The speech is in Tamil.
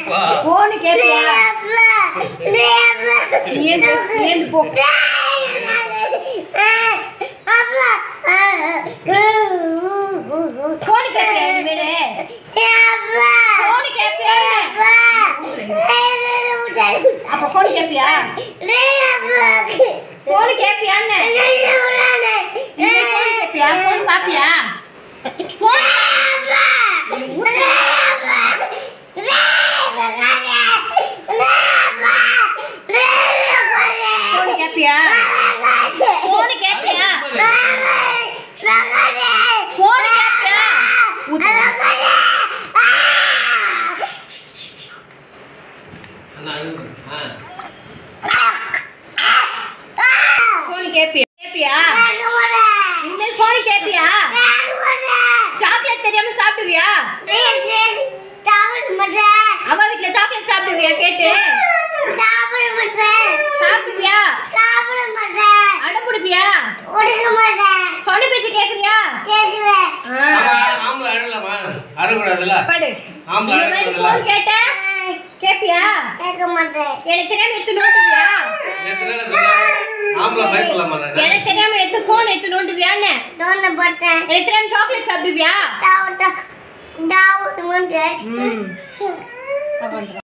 வா போன் கேப்பியா நீ ஏந்து ஏந்து போ போன் கேப்பியா இனிமேலு போன் கேப்பியா அப்ப போன் கேப்பியா போன் கேப்பியான்னு இனிமே போன் கேப்பியா போன் பாப்பியா போன் போன் கேப்பியா போன் கேப்பியா போன் கேப்பியா அண்ணா ஆ போன் கேப்பியா கேப்பியா இனிமேல் போன் கேப்பியா சாக்லேட் தெரியாம சாப்பிடுவியா அவ வீட்ல சாக்லேட் சாப்பிடுவியா கேட்டு சாப்பிடுவியா அடம் பிடிப்பியா சொன்ன பேச்சு கேக்குறியா ஆ, ஆமா, ஆம்பளை அழலாமா அழக்கூடாதுல்ல படு ஆம்பளை இந்த மாதிரி அழக்கூடாதுல்ல போன் கேட்ட கேப்பியா எனக்கு தெரியாம எடுத்து நோண்டுவியா நேத்து என்ன சொன்ன ஆம்பளை பயப்படலாமா நான் எனக்கு தெரியாம எடுத்து போன் எடுத்து நோண்டுவியான்னு எனக்கு தெரியாம சாக்லேட் சாப்பிடுவியா ம். அப்ப பண்றேன்.